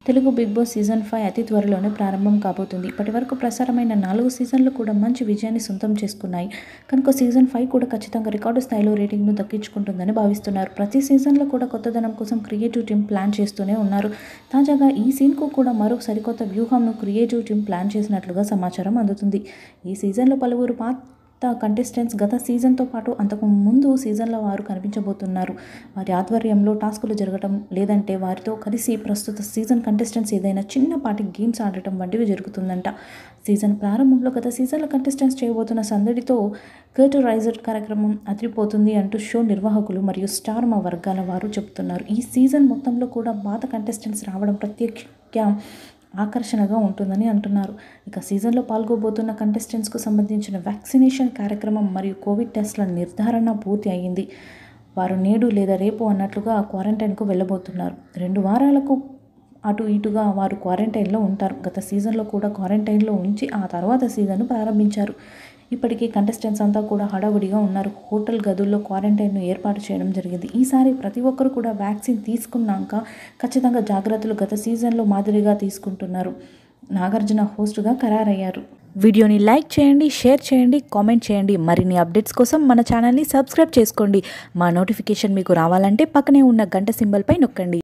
Telugu Bigg Boss season five అతి త్వరలోనే ప్రారంభం కాబోతుంది ఇప్పటి వరకు ప్రసారమైన నాలుగు సీజన్లు కూడా మంచి విజయాన్ని సొంతం చేసుకున్నాయి కనుక సీజన్ ఫైవ్ కూడా ఖచ్చితంగా రికార్డు స్థాయిలో రేటింగ్ను దక్కించుకుంటుందని భావిస్తున్నారు ప్రతి సీజన్లో కూడా కొత్తదనం కోసం క్రియేటివ్ టీం ప్లాన్ చేస్తూనే ఉన్నారు తాజాగా ఈ సీన్కు కూడా మరో సరికొత్త వ్యూహంను క్రియేటివ్ టీం ప్లాన్ చేసినట్లుగా సమాచారం అందుతుంది ఈ సీజన్లో పలువురు పాత కంటెస్టెంట్స్ గత సీజన్తో పాటు అంతకు ముందు సీజన్ల వారు కనిపించబోతున్నారు వారి ఆధ్వర్యంలో టాస్కులు జరగటం లేదంటే వారితో కలిసి ప్రస్తుత సీజన్ కంటెస్టెంట్స్ ఏదైనా చిన్నపాటి గేమ్స్ ఆడటం వంటివి జరుగుతుందంట సీజన్ ప్రారంభంలో గత సీజన్ల కంటెస్టెంట్స్ చేయబోతున్న సందడితో కర్టరైజర్ కార్యక్రమం అదిరిపోతుంది అంటూ షో నిర్వాహకులు మరియు స్టార్ మా వర్గాల వారు చెబుతున్నారు ఈ సీజన్ మొత్తంలో కూడా పాత కంటెస్టెంట్స్ రావడం ప్రత్యేక ఆకర్షణగా ఉంటుందని అంటున్నారు ఇక సీజన్లో పాల్గొబోతున్న కంటెస్టెంట్స్కు సంబంధించిన వ్యాక్సినేషన్ కార్యక్రమం మరియు కోవిడ్ టెస్ట్ల నిర్ధారణ పూర్తి అయ్యింది వారు నేడు లేదా రేపు అన్నట్లుగా క్వారంటైన్కు వెళ్ళబోతున్నారు రెండు వారాలకు అటు ఇటుగా వారు క్వారంటైన్లో ఉంటారు గత సీజన్లో కూడా క్వారంటైన్లో ఉంచి ఆ తర్వాత సీజన్ను ప్రారంభించారు ఇప్పటికీ కంటెస్టెంట్స్ అంతా కూడా హడావుడిగా ఉన్నారు హోటల్ గదుల్లో క్వారంటైన్ను ఏర్పాటు చేయడం జరిగింది ఈసారి ప్రతి ఒక్కరు కూడా వ్యాక్సిన్ తీసుకున్నాక ఖచ్చితంగా జాగ్రత్తలు గత సీజన్లో మాదిరిగా తీసుకుంటున్నారు నాగార్జున హోస్ట్గా ఖరారయ్యారు వీడియోని లైక్ చేయండి షేర్ చేయండి కామెంట్ చేయండి మరిన్ని అప్డేట్స్ కోసం మన ఛానల్ని సబ్స్క్రైబ్ చేసుకోండి మా నోటిఫికేషన్ మీకు రావాలంటే పక్కనే ఉన్న గంట సింబల్పై నొక్కండి